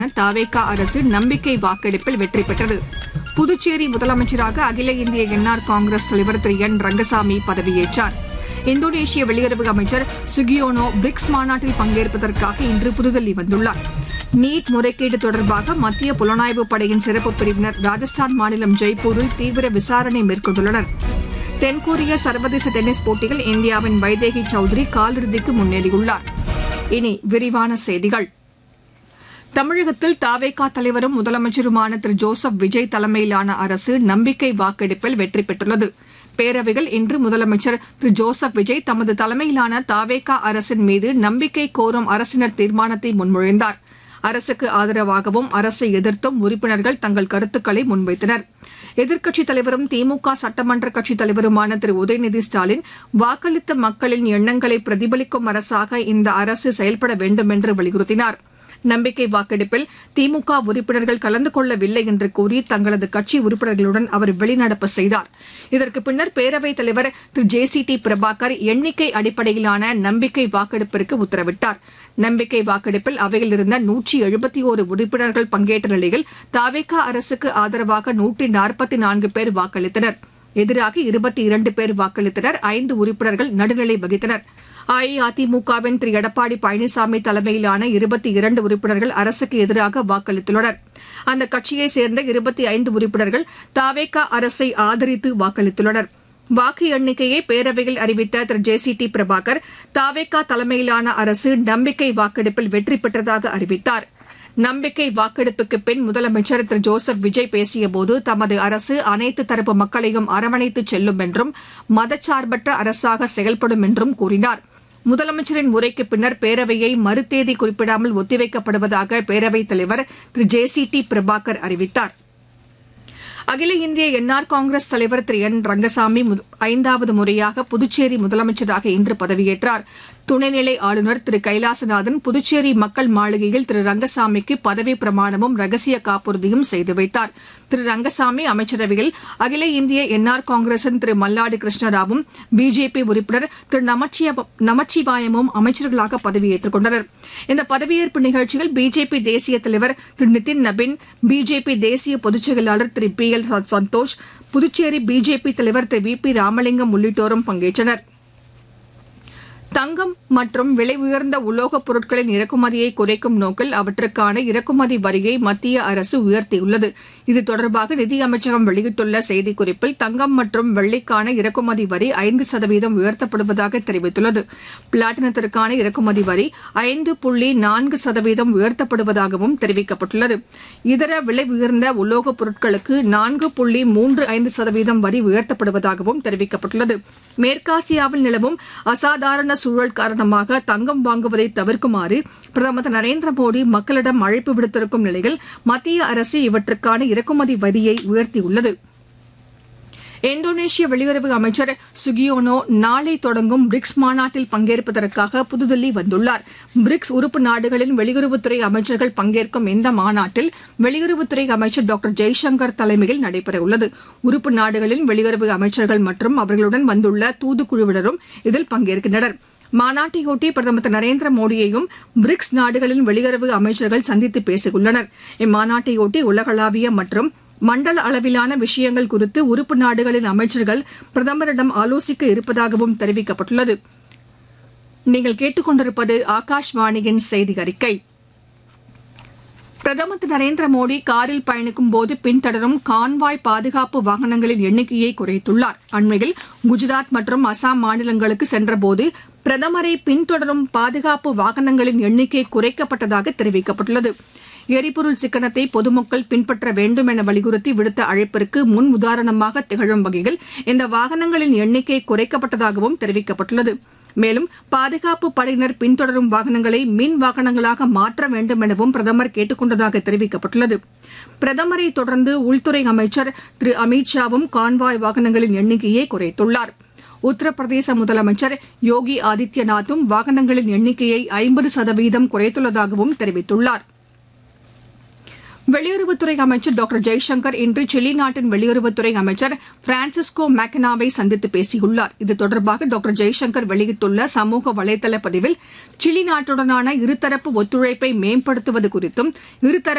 தாவேகா அரசு நம்பிக்கை வாக்கெடுப்பில் வெற்றி பெற்றது புதுச்சேரி முதலமைச்சராக அகில இந்திய என்ஆர் காங்கிரஸ் தலைவர் திரு என் ரங்கசாமி பதவியேற்றார் இந்தோனேஷிய வெளியுறவு அமைச்சர் சுகியோனோ பிரிக்ஸ் மாநாட்டில் பங்கேற்பதற்காக இன்று புதுதில்லி வந்துள்ளார் நீட் முறைகேடு தொடர்பாக மத்திய புலனாய்வு படையின் சிறப்பு பிரிவினர் ராஜஸ்தான் மாநிலம் ஜெய்ப்பூரில் தீவிர விசாரணை மேற்கொண்டுள்ளனர் தென்கொரிய சர்வதேச டென்னிஸ் போட்டியில் இந்தியாவின் வைதேகி சௌத்ரி காலிறுதிக்கு முன்னேறியுள்ளார் இனி விரிவான செய்திகள் தமிழகத்தில் தாவேகா தலைவரும் முதலமைச்சருமான திரு ஜோசப் விஜய் தலைமையிலான அரசு நம்பிக்கை வாக்கெடுப்பில் வெற்றி பெற்றுள்ளது பேரவையில் இன்று முதலமைச்சர் திரு ஜோசப் விஜய் தமது தலைமையிலான தாவேகா அரசின் மீது நம்பிக்கை கோரும் அரசினர் தீர்மானத்தை முன்மொழிந்தார் அரசுக்கு ஆதரவாகவும் அரசை எதிர்த்தும் உறுப்பினர்கள் தங்கள் கருத்துக்களை முன்வைத்தனர் எதிர்க்கட்சித் தலைவரும் திமுக சட்டமன்ற கட்சித் தலைவருமான திரு உதயநிதி ஸ்டாலின் வாக்களித்த மக்களின் எண்ணங்களை பிரதிபலிக்கும் அரசாக இந்த அரசு செயல்பட வேண்டும் என்று வலியுறுத்தினார் நம்பிக்கை வாக்கெடுப்பில் திமுக உறுப்பினர்கள் கலந்து கொள்ளவில்லை என்று கூறி தங்களது கட்சி உறுப்பினர்களுடன் அவர் வெளிநடப்பு செய்தார் இதற்கு பின்னர் பேரவைத் தலைவர் Thiru J C D Prabhakar எண்ணிக்கை அடிப்படையிலான நம்பிக்கை வாக்கெடுப்பிற்கு உத்தரவிட்டார் நம்பிக்கை வாக்கெடுப்பில் அவையில் இருந்த நூற்றி எழுபத்தி ஒரு உறுப்பினர்கள் பங்கேற்ற நிலையில் தாவேகா அரசுக்கு ஆதரவாக நூற்றி நாற்பத்தி நான்கு பேர் வாக்களித்தனர் எதிராக இருபத்தி இரண்டு பேர் வாக்களித்தனர் ஐந்து உறுப்பினர்கள் நடுநிலை வகித்தனர் அஇஅதிமுகவின் திரு எடப்பாடி பழனிசாமி தலைமையிலான இருபத்தி இரண்டு உறுப்பினர்கள் அரசுக்கு எதிராக வாக்களித்துள்ளனர் அந்த கட்சியைச் சேர்ந்த இருபத்தி ஐந்து உறுப்பினர்கள் தாவேகா அரசை ஆதரித்து வாக்களித்துள்ளனர் வாக்கு எண்ணிக்கையை பேரவையில் அறிவித்த Thiru J C D Prabhakar TVK தலைமையிலான அரசு நம்பிக்கை வாக்கெடுப்பில் வெற்றி பெற்றதாக அறிவித்தார் நம்பிக்கை வாக்கெடுப்புக்கு பின் முதலமைச்சர் திரு ஜோசப் விஜய் பேசியபோது தமது அரசு அனைத்து தரப்பு மக்களையும் அரவணைத்து செல்லும் என்றும் மதச்சார்பற்ற அரசாக செயல்படும் என்றும் கூறினார் முதலமைச்சரின் உரைக்கு பின்னர் பேரவையை மறுதேதி குறிப்பிடாமல் ஒத்திவைக்கப்படுவதாக பேரவைத் தலைவர் Thiru J C D Prabhakar அறிவித்தார் அகில இந்திய என்ஆர் காங்கிரஸ் தலைவர் திரு என் ரங்கசாமி முத- ஐந்தாவது முறையாக புதுச்சேரி முதலமைச்சராக இன்று பதவியேற்றார் துணைநிலை ஆளுநர் திரு கைலாசநாதன் புதுச்சேரி மக்கள் மாளிகையில் திரு ரங்கசாமிக்கு பதவி பிரமாணமும் ரகசிய காப்புறுதியும் செய்து வைத்தார் திரு ரங்கசாமி அமைச்சரவையில் அகில இந்திய என்ஆர் காங்கிரசின் திரு மல்லாடி கிருஷ்ணராவும் பிஜேபி உறுப்பினர் திரு நமச்சிய- நமச்சிவாயமும் அமைச்சர்களாக பதவியேற்றுக் கொண்டனர் இந்த பதவியேற்பு நிகழ்ச்சியில் பிஜேபி தேசிய தலைவர் திரு நிதின் நபின் பிஜேபி தேசிய பொதுச் செயலாளர் Thiru B L Santhosh Puducherry BJP தலைவர் திரு வி பி ராமலிங்கம் உள்ளிட்டோரும் பங்கேற்றனர் தங்கம் மற்றும் விலை உயர்ந்த உலோகப் பொருட்களின் இறக்குமதியை குறைக்கும் நோக்கில் அவற்றுக்கான இறக்குமதி வரியை மத்திய அரசு உயர்த்தியுள்ளது இது தொடர்பாக நிதி அமைச்சகம் வெளியிட்டுள்ள செய்திக்குறிப்பில் தங்கம் மற்றும் வெள்ளிக்கான இறக்குமதி வரி ஐந்து சதவீதம் உயர்த்தப்படுவதாக தெரிவித்துள்ளது பிளாட்டினத்திற்கான இறக்குமதி வரி ஐந்து புள்ளி நான்கு சதவீதம் உயர்த்தப்படுவதாகவும் தெரிவிக்கப்பட்டுள்ளது இதர விலை உயர்ந்த உலோகப் பொருட்களுக்கு நான்கு புள்ளி மூன்று ஐந்து சதவீதம் வரி உயர்த்தப்படுவதாகவும் தெரிவிக்கப்பட்டுள்ளது மேற்காசியாவில் நிலவும் அசாதாரண சூழல் காரணமாக தங்கம் வாங்குவதை தவிர்க்குமாறு பிரதமர் திரு நரேந்திர மோடி மக்களிடம் அழைப்பு விடுத்திருக்கும் நிலையில் மத்திய அரசு இவற்றுக்கான இறக்குமதி வரியை உயர்த்தியுள்ளது இந்தோனேஷிய வெளியுறவு அமைச்சர் சுகியோனோ நாளை தொடங்கும் பிரிக்ஸ் மாநாட்டில் பங்கேற்பதற்காக புதுதில்லி வந்துள்ளார் பிரிக்ஸ் உறுப்பு நாடுகளின் வெளியுறவுத்துறை அமைச்சர்கள் பங்கேற்கும் இந்த மாநாட்டில் வெளியுறவுத்துறை அமைச்சர் டாக்டர் ஜெய்சங்கர் தலைமையில் நடைபெறவுள்ளது உறுப்பு நாடுகளின் வெளியுறவு அமைச்சர்கள் மற்றும் அவர்களுடன் வந்துள்ள தூதுக்குழுவினரும் இதில் பங்கேற்கின்றனர் மாநாட்டையொட்டி பிரதமர் திரு நரேந்திர மோடியையும் பிரிக்ஸ் நாடுகளின் வெளியுறவு அமைச்சர்கள் சந்தித்து பேசியுள்ளனர் இம்மாநாட்டையொட்டி உலகளாவிய மற்றும் மண்டல அளவிலான விஷயங்கள் குறித்து உறுப்பு நாடுகளின் அமைச்சர்கள் பிரதமரிடம் ஆலோசிக்க இருப்பதாகவும் தெரிவிக்கப்பட்டுள்ளது நீங்கள் கேட்டுக்கொண்டிருப்பது ஆகாஷ்வாணியின் செய்தி அறிக்கை பிரதமர் திரு நரேந்திர மோடி காரில் பயணிக்கும் போது பின்தொடரும் கான்வாய் பாதுகாப்பு வாகனங்களின் எண்ணிக்கையை குறைத்துள்ளார் அண்மையில் குஜராத் மற்றும் அசாம் மாநிலங்களுக்கு சென்றபோது பிரதமரை பின்தொடரும் பாதுகாப்பு வாகனங்களின் எண்ணிக்கை குறைக்கப்பட்டதாக தெரிவிக்கப்பட்டுள்ளது எரிபொருள் சிக்கனத்தை பொதுமக்கள் பின்பற்ற வேண்டும் என வலியுறுத்தி விடுத்த அழைப்பிற்கு முன் உதாரணமாக திகழும் வகையில் இந்த வாகனங்களின் எண்ணிக்கை குறைக்கப்பட்டதாகவும் தெரிவிக்கப்பட்டுள்ளது மேலும் பாதுகாப்பு படையினர் பின்தொடரும் வாகனங்களை மின் வாகனங்களாக மாற்ற வேண்டும் எனவும் பிரதமர் கேட்டுக் கொண்டதாக தெரிவிக்கப்பட்டுள்ளது பிரதமரை தொடர்ந்து உள்துறை அமைச்சர் திரு அமித் ஷாவும் கான்வாய் வாகனங்களின் எண்ணிக்கையை குறைத்துள்ளார் உத்தரப்பிரதேச முதலமைச்சர் யோகி ஆதித்யநாத்தும் வாகனங்களின் எண்ணிக்கையை ஐம்பது சதவீதம் குறைத்துள்ளதாகவும் தெரிவித்துள்ளார் வெளியுறவுத்துறை அமைச்சர் டாக்டர் ஜெய்சங்கர் இன்று சிலி நாட்டின் வெளியுறவுத்துறை அமைச்சர் பிரான்சிஸ்கோ மேக்கனாவை சந்தித்து பேசியுள்ளார் இது தொடர்பாக டாக்டர் ஜெய்சங்கர் வெளியிட்டுள்ள சமூக வலைதள பதிவில் சிலி நாட்டுடனான இருதரப்பு ஒத்துழைப்பை மேம்படுத்துவது குறித்தும் இருதரப்பு